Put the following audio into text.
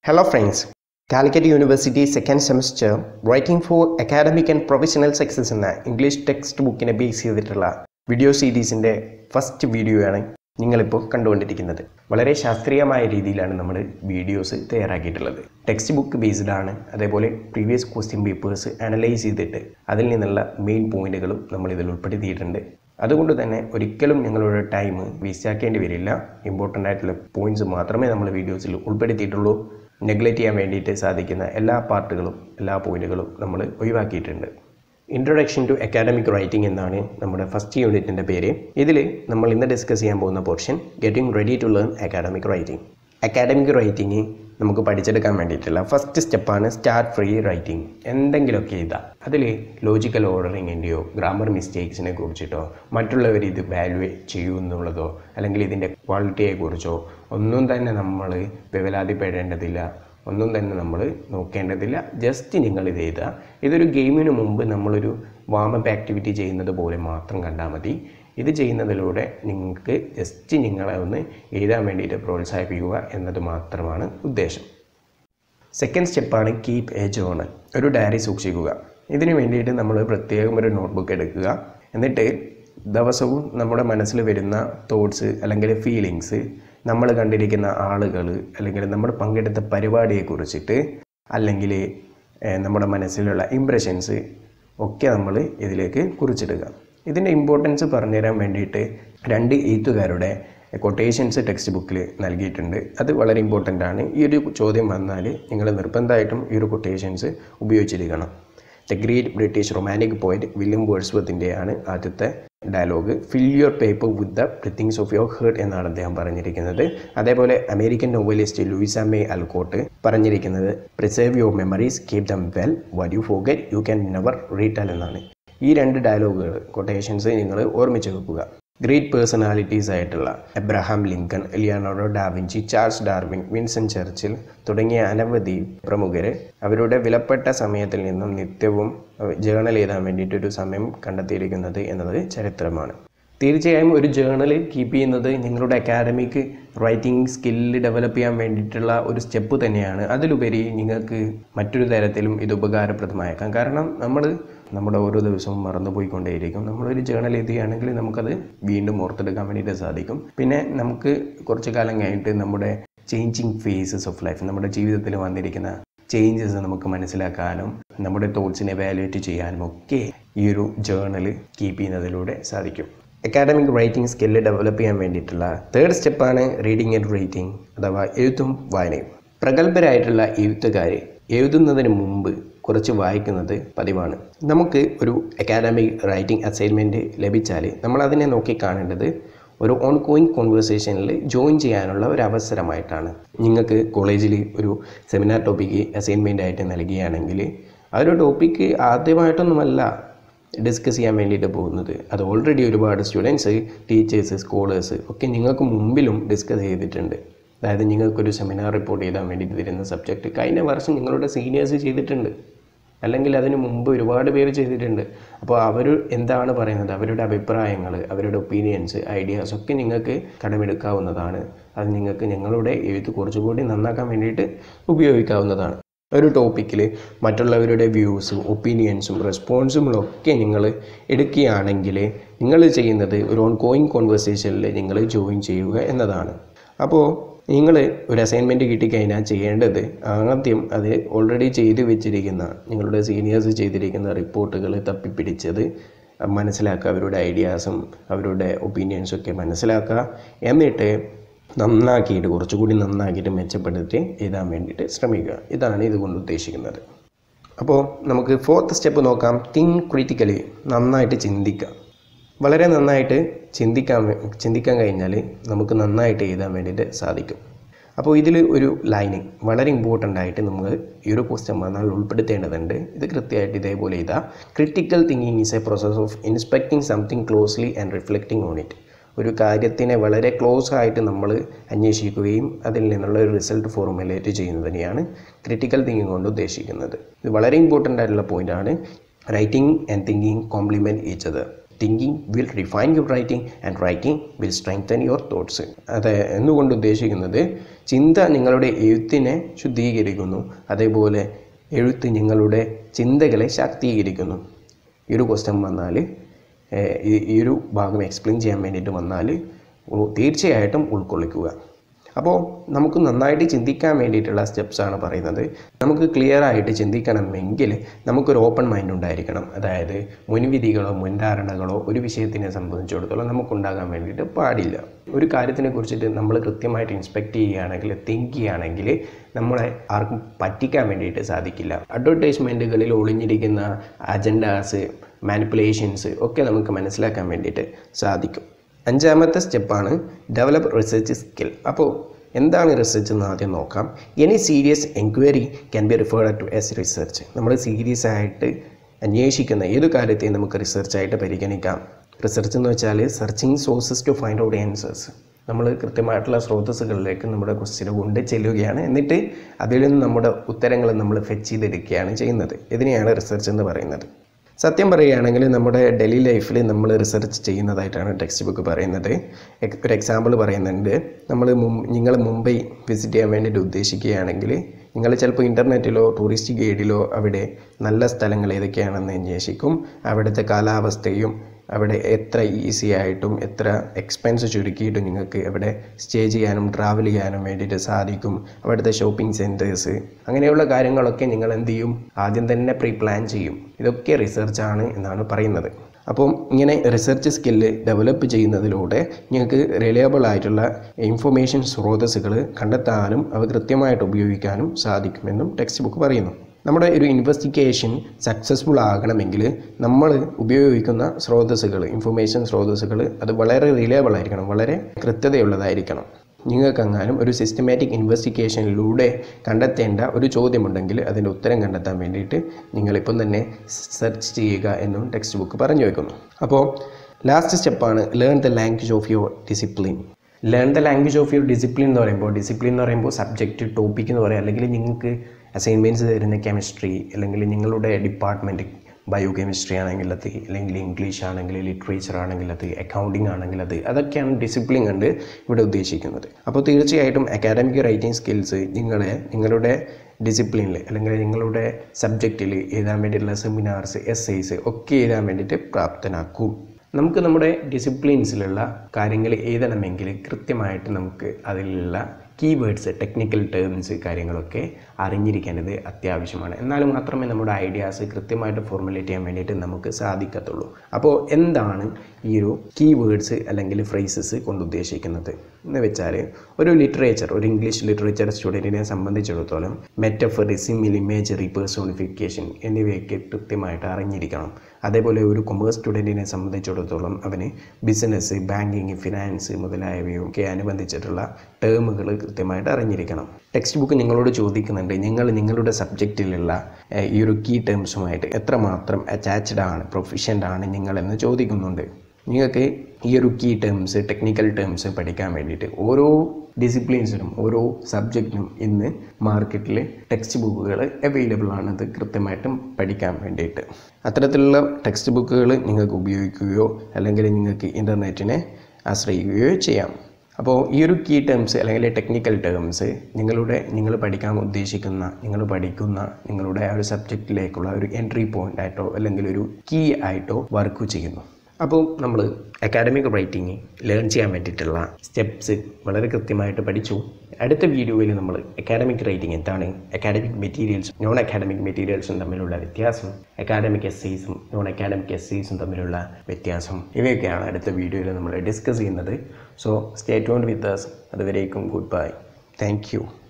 Hello friends, Calicut University second semester Writing for Academic and Professional Success എന്ന English text ബുക്കിനെ base ചെയ്തിട്ടുള്ള video സീരീസിൻ്റെ first വീഡിയോയാണ് നിങ്ങളിപ്പോൾ കണ്ടുകൊണ്ടിരിക്കുന്നത് വളരെ ശാസ്ത്രീയമായ രീതിയിലാണ് നമ്മൾ വീഡിയോസ് തയ്യാറാക്കിയിട്ടുള്ളത് ടെക്സ്റ്റ് ബുക്ക് ബേസ്ഡ് ആണ് അതേപോലെ പ്രീവിയസ് ക്വസ്റ്റ്യൻ പേപ്പേഴ്സ് അനലൈസ് ചെയ്തിട്ട് അതിൽ നിന്നുള്ള മെയിൻ പോയിന്റുകളും നമ്മൾ ഇതിൽ ഉൾപ്പെടുത്തിയിട്ടുണ്ട് അതുകൊണ്ട് തന്നെ ഒരിക്കലും നിങ്ങളുടെ ടൈം വേസ്റ്റ് ആക്കേണ്ടി വരില്ല ഇമ്പോർട്ടൻ്റ് ആയിട്ടുള്ള പോയിന്റ്സ് മാത്രമേ നമ്മൾ വീഡിയോസിൽ ഉൾപ്പെടുത്തിയിട്ടുള്ളൂ നെഗ്ലക്റ്റ് ചെയ്യാൻ വേണ്ടിയിട്ട് സാധിക്കുന്ന എല്ലാ പാർട്ടുകളും എല്ലാ പോയിന്റുകളും നമ്മൾ ഒഴിവാക്കിയിട്ടുണ്ട് ഇൻട്രൊഡക്ഷൻ ടു അക്കാഡമിക് റൈറ്റിംഗ് എന്നാണ് നമ്മുടെ ഫസ്റ്റ് യൂണിറ്റിൻ്റെ പേര് ഇതിൽ നമ്മൾ ഇന്ന് ഡിസ്കസ് ചെയ്യാൻ പോകുന്ന portion getting ready to learn academic writing academic writing നമുക്ക് പഠിച്ചെടുക്കാൻ വേണ്ടിയിട്ടുള്ള ഫസ്റ്റ് സ്റ്റെപ്പാണ് സ്റ്റാർട്ട് ഫ്രീ റൈറ്റിംഗ് എന്തെങ്കിലുമൊക്കെ എഴുതാം അതിൽ ലോജിക്കൽ ഓർഡറിങ്ങിൻ്റെയോ ഗ്രാമർ മിസ്റ്റേക്സിനെ കുറിച്ചിട്ടോ മറ്റുള്ളവർ ഇത് വാല്യുവേറ്റ് ചെയ്യൂ എന്നുള്ളതോ അല്ലെങ്കിൽ ഇതിൻ്റെ ക്വാളിറ്റിയെക്കുറിച്ചോ ഒന്നും തന്നെ നമ്മൾ വിവലാതിപ്പെടേണ്ടതില്ല ഒന്നും തന്നെ നമ്മൾ നോക്കേണ്ടതില്ല ജസ്റ്റ് നിങ്ങൾ ഇത് എഴുതുക ഇതൊരു ഗെയിമിന് മുമ്പ് നമ്മളൊരു വാമപ്പ് ആക്ടിവിറ്റി ചെയ്യുന്നത് പോലെ മാത്രം കണ്ടാൽ മതി ഇത് ചെയ്യുന്നതിലൂടെ നിങ്ങൾക്ക് ജസ്റ്റ് നിങ്ങളെ ഒന്ന് എഴുതാൻ വേണ്ടിയിട്ട് പ്രോത്സാഹിപ്പിക്കുക എന്നത് മാത്രമാണ് ഉദ്ദേശം സെക്കൻഡ് സ്റ്റെപ്പാണ് കീപ്പ് എ ജേണൽ ഒരു ഡയറി സൂക്ഷിക്കുക ഇതിന് വേണ്ടിയിട്ട് നമ്മൾ പ്രത്യേകം ഒരു നോട്ട്ബുക്ക് എടുക്കുക എന്നിട്ട് ദിവസവും നമ്മുടെ മനസ്സിൽ വരുന്ന തോട്ട്സ് അല്ലെങ്കിൽ ഫീലിങ്സ് നമ്മൾ കണ്ടിരിക്കുന്ന ആളുകൾ അല്ലെങ്കിൽ നമ്മൾ പങ്കെടുത്ത പരിപാടിയെക്കുറിച്ചിട്ട് അല്ലെങ്കിൽ ഏഹ്, നമ്മുടെ മനസ്സിലുള്ള ഇമ്പ്രഷൻസ് ഒക്കെ നമ്മൾ ഇതിലേക്ക് കുറിച്ചിടുക ഇതിൻ്റെ ഇമ്പോർട്ടൻസ് പറഞ്ഞുതരാൻ വേണ്ടിയിട്ട് രണ്ട് എഴുത്തുകാരുടെ കൊട്ടേഷൻസ് ടെക്സ്റ്റ് ബുക്കിൽ നൽകിയിട്ടുണ്ട് അത് വളരെ ഇമ്പോർട്ടൻ്റ് ആണ് ഈ ഒരു ചോദ്യം വന്നാൽ നിങ്ങൾ നിർബന്ധമായിട്ടും ഈ ഒരു കൊട്ടേഷൻസ് ഉപയോഗിച്ചിരിക്കണം the great British romantic poet William വേഴ്സ്വത്തിൻ്റെയാണ് ആദ്യത്തെ dialogue fill your paper with the breathings of your heart എന്നാണ് അദ്ദേഹം പറഞ്ഞിരിക്കുന്നത് അതേപോലെ American novelist Louisa May Alcott പറഞ്ഞിരിക്കുന്നത് preserve your memories keep them well what you forget you can never retell എന്നാണ് ഈ രണ്ട് ഡയലോഗുകൾ കൊട്ടേഷൻസ് നിങ്ങൾ ഓർമ്മിച്ച് വെക്കുക ഗ്രേറ്റ് പേഴ്സണാലിറ്റീസ് ആയിട്ടുള്ള Abraham Lincoln Leonardo da Vinci Charles Darwin Winston Churchill തുടങ്ങിയ അനവധി പ്രമുഖർ അവരുടെ വിലപ്പെട്ട സമയത്തിൽ നിന്നും നിത്യവും ജേണൽ എഴുതാൻ വേണ്ടിയിട്ട് ഒരു സമയം കണ്ടെത്തിയിരിക്കുന്നത് എന്നത് ചരിത്രമാണ് തീർച്ചയായും ഒരു ജേണൽ കീപ്പ് ചെയ്യുന്നത് നിങ്ങളുടെ അക്കാഡമിക് റൈറ്റിംഗ് സ്കില്ല് ഡെവലപ്പ് ചെയ്യാൻ വേണ്ടിയിട്ടുള്ള ഒരു സ്റ്റെപ്പ് തന്നെയാണ് അതിലുപരി നിങ്ങൾക്ക് മറ്റൊരു തരത്തിലും ഇത് ഉപകാരപ്രദമായേക്കാം കാരണം നമ്മൾ നമ്മുടെ ഓരോ ദിവസവും മറന്നുപോയിക്കൊണ്ടേയിരിക്കും നമ്മളൊരു ജേണൽ എഴുതുകയാണെങ്കിൽ നമുക്കത് വീണ്ടും ഓർത്തെടുക്കാൻ വേണ്ടിയിട്ട് സാധിക്കും പിന്നെ നമുക്ക് കുറച്ച് കാലം കഴിഞ്ഞിട്ട് നമ്മുടെ ചേഞ്ചിങ് ഫേസസ് ഓഫ് ലൈഫ് നമ്മുടെ ജീവിതത്തിൽ വന്നിരിക്കുന്ന ചേഞ്ചസ് നമുക്ക് മനസ്സിലാക്കാനും നമ്മുടെ തോട്ട്സിനെ വാലുവേറ്റ് ചെയ്യാനും ഒക്കെ ഈ ഒരു ജേണൽ കീപ്പ് ചെയ്യുന്നതിലൂടെ സാധിക്കും അക്കാഡമിക് റൈറ്റിംഗ് സ്കില്ല് ഡെവലപ്പ് ചെയ്യാൻ വേണ്ടിയിട്ടുള്ള തേർഡ് സ്റ്റെപ്പാണ് റീഡിങ് ആൻഡ് റൈറ്റിംഗ് അഥവാ എഴുത്തും വായനയും പ്രഗത്ഭരായിട്ടുള്ള എഴുത്തുകാർ എഴുതുന്നതിന് മുമ്പ് കുറച്ച് വായിക്കുന്നത് പതിവാണ് നമുക്ക് ഒരു അക്കാഡമിക് റൈറ്റിംഗ് അസൈൻമെൻറ്റ് ലഭിച്ചാൽ നമ്മൾ അതിനെ നോക്കി കാണേണ്ടത് ഒരു ഓൺ ഗോയിങ് കോൺവെർസേഷനിൽ ജോയിൻ ചെയ്യാനുള്ള ഒരു അവസരമായിട്ടാണ് നിങ്ങൾക്ക് കോളേജിൽ ഒരു സെമിനാർ ടോപ്പിക്ക് അസൈൻമെൻ്റ് ആയിട്ട് നൽകുകയാണെങ്കിൽ ആ ഒരു ടോപ്പിക്ക് ആദ്യമായിട്ടൊന്നുമല്ല ഡിസ്കസ് ചെയ്യാൻ വേണ്ടിയിട്ട് പോകുന്നത് അത് ഓൾറെഡി ഒരുപാട് സ്റ്റുഡൻസ് ടീച്ചേഴ്സ് സ്കോളേഴ്സ് ഒക്കെ നിങ്ങൾക്ക് മുമ്പിലും ഡിസ്കസ് ചെയ്തിട്ടുണ്ട് അതായത് നിങ്ങൾക്കൊരു സെമിനാർ റിപ്പോർട്ട് ചെയ്താൻ വേണ്ടിയിട്ട് തരുന്ന സബ്ജക്റ്റ് കഴിഞ്ഞ വർഷം നിങ്ങളുടെ സീനിയേഴ്സ് ചെയ്തിട്ടുണ്ട് അല്ലെങ്കിൽ അതിന് മുമ്പ് ഒരുപാട് പേര് ചെയ്തിട്ടുണ്ട് അപ്പോൾ അവർ എന്താണ് പറയുന്നത് അവരുടെ അഭിപ്രായങ്ങൾ അവരുടെ ഒപ്പീനിയൻസ് ഐഡിയാസ് ഒക്കെ നിങ്ങൾക്ക് കടമെടുക്കാവുന്നതാണ് അത് നിങ്ങൾക്ക് നിങ്ങളുടെ എഴുത്ത് കുറച്ചുകൂടി നന്നാക്കാൻ വേണ്ടിയിട്ട് ഉപയോഗിക്കാവുന്നതാണ് ഒരു ടോപ്പിക്കിൽ മറ്റുള്ളവരുടെ വ്യൂസും ഒപ്പീനിയൻസും റെസ്പോൺസുകളൊക്കെ നിങ്ങൾ എടുക്കുകയാണെങ്കിൽ നിങ്ങൾ ചെയ്യുന്നത് ഒരു ഓൺ ഗോയിങ് കോൺവെർസേഷനിൽ നിങ്ങൾ ജോയിൻ ചെയ്യുക എന്നതാണ് അപ്പോൾ നിങ്ങൾ ഒരു അസൈൻമെൻറ്റ് കിട്ടിക്കഴിഞ്ഞാൽ ചെയ്യേണ്ടത് ആദ്യം അത് ഓൾറെഡി ചെയ്തു വെച്ചിരിക്കുന്ന നിങ്ങളുടെ സീനിയേഴ്സ് ചെയ്തിരിക്കുന്ന റിപ്പോർട്ടുകൾ തപ്പിപ്പിടിച്ചത് മനസ്സിലാക്കുക അവരുടെ ഐഡിയാസും അവരുടെ ഒപ്പീനിയൻസും ഒക്കെ മനസ്സിലാക്കുക എന്നിട്ട് നന്നാക്കിയിട്ട് കുറച്ചുകൂടി നന്നാക്കിയിട്ട് മെച്ചപ്പെടുത്തി എഴുതാൻ വേണ്ടിയിട്ട് ശ്രമിക്കുക ഇതാണ് ഇതുകൊണ്ട് ഉദ്ദേശിക്കുന്നത് അപ്പോൾ നമുക്ക് ഫോർത്ത് സ്റ്റെപ്പ് നോക്കാം തിങ്ക് ക്രിറ്റിക്കലി നന്നായിട്ട് ചിന്തിക്കുക വളരെ നന്നായിട്ട് ചിന്തിക്കാൻ വേ- ചിന്തിക്കാൻ കഴിഞ്ഞാൽ നമുക്ക് നന്നായിട്ട് എഴുതാൻ വേണ്ടിയിട്ട് സാധിക്കും അപ്പോൾ ഇതിൽ ഒരു ലൈന് വളരെ ഇമ്പോർട്ടൻ്റ് ആയിട്ട് നമ്മൾ ഈ ഒരു ക്വസ്റ്റ്യൻ വന്നാൽ ഉൾപ്പെടുത്തേണ്ടതുണ്ട് ഇത് കൃത്യമായിട്ട് ഇതേപോലെ എഴുതാം critical thinking is a process of inspecting something closely and reflecting on it ഒരു കാര്യത്തിനെ വളരെ ക്ലോസ് ആയിട്ട് നമ്മൾ അന്വേഷിക്കുകയും അതിൽ നിന്നുള്ള ഒരു റിസൾട്ട് ഫോർമുലേറ്റ് ചെയ്യുന്നതിനെയാണ് ക്രിട്ടിക്കൽ തിങ്കിങ് കൊണ്ട് ഉദ്ദേശിക്കുന്നത് ഇത് വളരെ ഇമ്പോർട്ടൻ്റ് ആയിട്ടുള്ള പോയിൻ്റാണ് writing and thinking complement each other thinking will refine your writing and writing will strengthen your thoughts അത് എന്നുകൊണ്ട് ഉദ്ദേശിക്കുന്നത് ചിന്ത നിങ്ങളുടെ എഴുത്തിനെ ശുദ്ധീകരിക്കുന്നു അതേപോലെ എഴുത്ത് നിങ്ങളുടെ ചിന്തകളെ ശാക്തീകരിക്കുന്നു ഈ ഒരു ക്വസ്റ്റ്യൻ വന്നാൽ ഏഹ്, ഈ ഈ ഒരു ഭാഗം എക്സ്പ്ലെയിൻ ചെയ്യാൻ വേണ്ടിയിട്ട് വന്നാൽ ഉ- തീർച്ചയായിട്ടും ഉൾക്കൊള്ളിക്കുക അപ്പോൾ നമുക്ക് നന്നായിട്ട് ചിന്തിക്കാൻ വേണ്ടിയിട്ടുള്ള സ്റ്റെപ്സാണ് പറയുന്നത് നമുക്ക് ക്ലിയർ ആയിട്ട് ചിന്തിക്കണമെങ്കിൽ നമുക്കൊരു ഓപ്പൺ മൈൻഡ് ഉണ്ടായിരിക്കണം അതായത് മുൻവിധികളോ മുൻധാരണകളോ ഒരു വിഷയത്തിനെ സംബന്ധിച്ചിടത്തോളം നമുക്കുണ്ടാകാൻ വേണ്ടിയിട്ട് പാടില്ല ഒരു കാര്യത്തിനെ കുറിച്ചിട്ട് നമ്മൾ കൃത്യമായിട്ട് ഇൻസ്പെക്ട് ചെയ്യുകയാണെങ്കിൽ തിങ്ക് ചെയ്യുകയാണെങ്കിൽ നമ്മളെ ആർക്കും പറ്റിക്കാൻ വേണ്ടിയിട്ട് സാധിക്കില്ല അഡ്വർടൈസ്മെൻറ്റുകളിൽ ഒളിഞ്ഞിരിക്കുന്ന അജണ്ടാസ് മാനിപ്പുലേഷൻസ് ഒക്കെ നമുക്ക് മനസ്സിലാക്കാൻ വേണ്ടിയിട്ട് സാധിക്കും അഞ്ചാമത്തെ സ്റ്റെപ്പാണ് ഡെവലപ്പ് റിസർച്ച് സ്കിൽ അപ്പോൾ എന്താണ് റിസർച്ച് എന്ന് ആദ്യം നോക്കാം any serious enquiry can be referred to as research നമ്മൾ സീരിയസ് ആയിട്ട് അന്വേഷിക്കുന്ന ഏത് കാര്യത്തെയും നമുക്ക് റിസർച്ചായിട്ട് പരിഗണിക്കാം റിസർച്ച് എന്ന് വെച്ചാൽ searching sources to find out answers നമ്മൾ കൃത്യമായിട്ടുള്ള സ്രോതസ്സുകളിലേക്ക് നമ്മുടെ ക്വസ്റ്റ്യൻ കൊണ്ട് ചെല്ലുകയാണ് എന്നിട്ട് അതിൽ നിന്ന് നമ്മുടെ ഉത്തരങ്ങൾ നമ്മൾ ഫെച്ച് ചെയ്തെടുക്കുകയാണ് ചെയ്യുന്നത് ഇതിനെയാണ് റിസർച്ച് എന്ന് പറയുന്നത് സത്യം പറയുകയാണെങ്കിൽ നമ്മുടെ ഡെയിലി ലൈഫിൽ നമ്മൾ റിസർച്ച് ചെയ്യുന്നതായിട്ടാണ് ടെക്സ്റ്റ് ബുക്ക് പറയുന്നത് എക്- ഒരു എക്സാമ്പിൾ പറയുന്നുണ്ട് നമ്മൾ നിങ്ങൾ മുംബൈ വിസിറ്റ് ചെയ്യാൻ വേണ്ടിയിട്ട് ഉദ്ദേശിക്കുകയാണെങ്കിൽ നിങ്ങൾ ചിലപ്പോൾ ഇൻ്റർനെറ്റിലോ ടൂറിസ്റ്റ് ഗൈഡിലോ അവിടെ നല്ല സ്ഥലങ്ങൾ ഏതൊക്കെയാണെന്ന് അന്വേഷിക്കും അവിടുത്തെ കാലാവസ്ഥയും അവിടെ എത്ര ഈസി ആയിട്ടും എത്ര എക്സ്പെൻസ് ചുരുക്കിയിട്ടും നിങ്ങൾക്ക് അവിടെ സ്റ്റേ ചെയ്യാനും ട്രാവൽ ചെയ്യാനും വേണ്ടിയിട്ട് സാധിക്കും അവിടുത്തെ ഷോപ്പിംഗ് സെൻറ്റേഴ്സ് അങ്ങനെയുള്ള കാര്യങ്ങളൊക്കെ നിങ്ങൾ എന്ത് ചെയ്യും ആദ്യം തന്നെ പ്രീ പ്ലാൻ ചെയ്യും ഇതൊക്കെ റിസർച്ചാണ് എന്നാണ് പറയുന്നത് അപ്പം ഇങ്ങനെ റിസർച്ച് സ്കില്ല് ഡെവലപ്പ് ചെയ്യുന്നതിലൂടെ നിങ്ങൾക്ക് റിലയബിൾ ആയിട്ടുള്ള ഇൻഫർമേഷൻ സ്രോതസ്സുകൾ കണ്ടെത്താനും അവ കൃത്യമായിട്ട് ഉപയോഗിക്കാനും സാധിക്കുമെന്നും ടെക്സ്റ്റ് ബുക്ക് പറയുന്നു നമ്മുടെ ഒരു ഇൻവെസ്റ്റിഗേഷൻ സക്സസ്ഫുൾ ആകണമെങ്കിൽ നമ്മൾ ഉപയോഗിക്കുന്ന സ്രോതസ്സുകൾ ഇൻഫർമേഷൻ സ്രോതസ്സുകൾ അത് വളരെ റിലയബിൾ ആയിരിക്കണം വളരെ കൃത്യതയുള്ളതായിരിക്കണം നിങ്ങൾക്കെങ്ങാനും ഒരു സിസ്റ്റമാറ്റിക് ഇൻവെസ്റ്റിഗേഷനിലൂടെ കണ്ടെത്തേണ്ട ഒരു ചോദ്യമുണ്ടെങ്കിൽ അതിൻ്റെ ഉത്തരം കണ്ടെത്താൻ വേണ്ടിയിട്ട് നിങ്ങളിപ്പം തന്നെ സെർച്ച് ചെയ്യുക എന്നും ടെക്സ്റ്റ് ബുക്ക് പറഞ്ഞു വെക്കുന്നു അപ്പോൾ ലാസ്റ്റ് സ്റ്റെപ്പാണ് learn the language of your discipline learn the language of your discipline എന്ന് പറയുമ്പോൾ ഡിസിപ്ലിൻ എന്ന് പറയുമ്പോൾ സബ്ജക്റ്റ് ടോപ്പിക് എന്ന് പറയാം അല്ലെങ്കിൽ നിങ്ങൾക്ക് അസൈൻമെൻറ്റ്സ് തരുന്ന കെമിസ്ട്രി അല്ലെങ്കിൽ നിങ്ങളുടെ ഡിപ്പാർട്ട്മെൻറ്റ് ബയോ കെമിസ്ട്രി ആണെങ്കിൽ അത് അല്ലെങ്കിൽ ഇംഗ്ലീഷ് ആണെങ്കിൽ ലിറ്ററേച്ചർ ആണെങ്കിൽ അത് അക്കൗണ്ടിങ് ആണെങ്കിൽ അത് അതൊക്കെയാണ് ഡിസിപ്ലിൻ കണ്ട് ഇവിടെ ഉദ്ദേശിക്കുന്നത് അപ്പോൾ തീർച്ചയായിട്ടും അക്കാഡമിക് റൈറ്റിംഗ് സ്കിൽസ് നിങ്ങളെ നിങ്ങളുടെ ഡിസിപ്ലിനിൽ അല്ലെങ്കിൽ നിങ്ങളുടെ സബ്ജക്റ്റിൽ എഴുതാൻ വേണ്ടിയിട്ടുള്ള സെമിനാർസ് എസ്സേസ് ഒക്കെ എഴുതാൻ വേണ്ടിയിട്ട് പ്രാപ്തനാക്കും നമുക്ക് നമ്മുടെ ഡിസിപ്ലിൻസിലുള്ള കാര്യങ്ങൾ എഴുതണമെങ്കിൽ കൃത്യമായിട്ട് നമുക്ക് അതിലുള്ള കീവേഡ്സ് ടെക്നിക്കൽ ടേംസ് കാര്യങ്ങളൊക്കെ അറിഞ്ഞിരിക്കേണ്ടത് അത്യാവശ്യമാണ് എന്നാൽ മാത്രമേ നമ്മുടെ ഐഡിയാസ് കൃത്യമായിട്ട് ഫോർമുലേറ്റ് ചെയ്യാൻ വേണ്ടിയിട്ട് നമുക്ക് സാധിക്കത്തുള്ളൂ അപ്പോൾ എന്താണ് ഈ ഒരു കീവേഡ്സ് അല്ലെങ്കിൽ ഫ്രേസസ് കൊണ്ട് ഉദ്ദേശിക്കുന്നത് എന്ന് വെച്ചാൽ ഒരു ലിറ്ററേച്ചർ ഒരു ഇംഗ്ലീഷ് ലിറ്ററേച്ചർ സ്റ്റുഡൻറ്റിനെ സംബന്ധിച്ചിടത്തോളം മെറ്റഫറി സിമിൽ ഇമേജറി പേഴ്സോണിഫിക്കേഷൻ എന്നിവയൊക്കെ കൃത്യമായിട്ട് അറിഞ്ഞിരിക്കണം അതേപോലെ ഒരു കൊമേഴ്സ് സ്റ്റുഡൻറ്റിനെ സംബന്ധിച്ചിടത്തോളം അവന് ബിസിനസ് ബാങ്കിങ് ഫിനാൻസ് മുതലായവയൊക്കെ അനുബന്ധിച്ചിട്ടുള്ള ടേമുകൾ കൃത്യമായിട്ട് അറിഞ്ഞിരിക്കണം ടെക്സ്റ്റ് ബുക്ക് നിങ്ങളോട് ചോദിക്കുന്നുണ്ട് നിങ്ങൾ നിങ്ങളുടെ സബ്ജക്റ്റിലുള്ള ഏഹ്, ഈ ഒരു കീ ടേംസുമായിട്ട് എത്രമാത്രം അറ്റാച്ച്ഡ് ആണ് പ്രൊഫിഷ്യൻ്റ് ആണ് നിങ്ങളെന്ന് ചോദിക്കുന്നുണ്ട് നിങ്ങൾക്ക് ഈ ഒരു കീ ടേംസ് ടെക്നിക്കൽ ടേംസ് പഠിക്കാൻ വേണ്ടിയിട്ട് ഓരോ ഡിസിപ്ലിൻസിനും ഓരോ സബ്ജക്റ്റിനും ഇന്ന് മാർക്കറ്റിൽ ടെക്സ്റ്റ് ബുക്കുകൾ അവൈലബിൾ ആണ് അത് കൃത്യമായിട്ടും പഠിക്കാൻ വേണ്ടിയിട്ട് അത്തരത്തിലുള്ള ടെക്സ്റ്റ് ബുക്കുകൾ നിങ്ങൾക്ക് ഉപയോഗിക്കുകയോ അല്ലെങ്കിൽ നിങ്ങൾക്ക് ഇൻ്റർനെറ്റിനെ ആശ്രയിക്കുകയോ ചെയ്യാം അപ്പോൾ ഈ ഒരു കീ ടേംസ് അല്ലെങ്കിൽ ടെക്നിക്കൽ ടേംസ് നിങ്ങളുടെ നിങ്ങൾ പഠിക്കാൻ ഉദ്ദേശിക്കുന്ന നിങ്ങൾ പഠിക്കുന്ന നിങ്ങളുടെ ആ ഒരു സബ്ജക്റ്റിലേക്കുള്ള ഒരു എൻട്രി പോയിൻ്റ് ആയിട്ടോ അല്ലെങ്കിൽ ഒരു കീ ആയിട്ടോ വർക്ക് ചെയ്യുന്നു അപ്പോൾ നമ്മൾ അക്കാഡമിക് റൈറ്റിംഗ് ലേൺ ചെയ്യാൻ വേണ്ടിയിട്ടുള്ള സ്റ്റെപ്സ് വളരെ കൃത്യമായിട്ട് പഠിച്ചു അടുത്ത വീഡിയോയിൽ നമ്മൾ അക്കാഡമിക് റൈറ്റിംഗ് എന്താണ് അക്കാഡമിക് മെറ്റീരിയൽസും നോൺ അക്കാഡമിക് മെറ്റീരിയൽസും തമ്മിലുള്ള വ്യത്യാസം അക്കാഡമിക് എസ്സേസും നോൺ അക്കാഡമിക് എസ്സേസും തമ്മിലുള്ള വ്യത്യാസം ഇവയൊക്കെയാണ് അടുത്ത വീഡിയോയിൽ നമ്മൾ ഡിസ്കസ് ചെയ്യുന്നത് so stay tune with us അതുവരേക്കും ഗുഡ് ബൈ താങ്ക് യു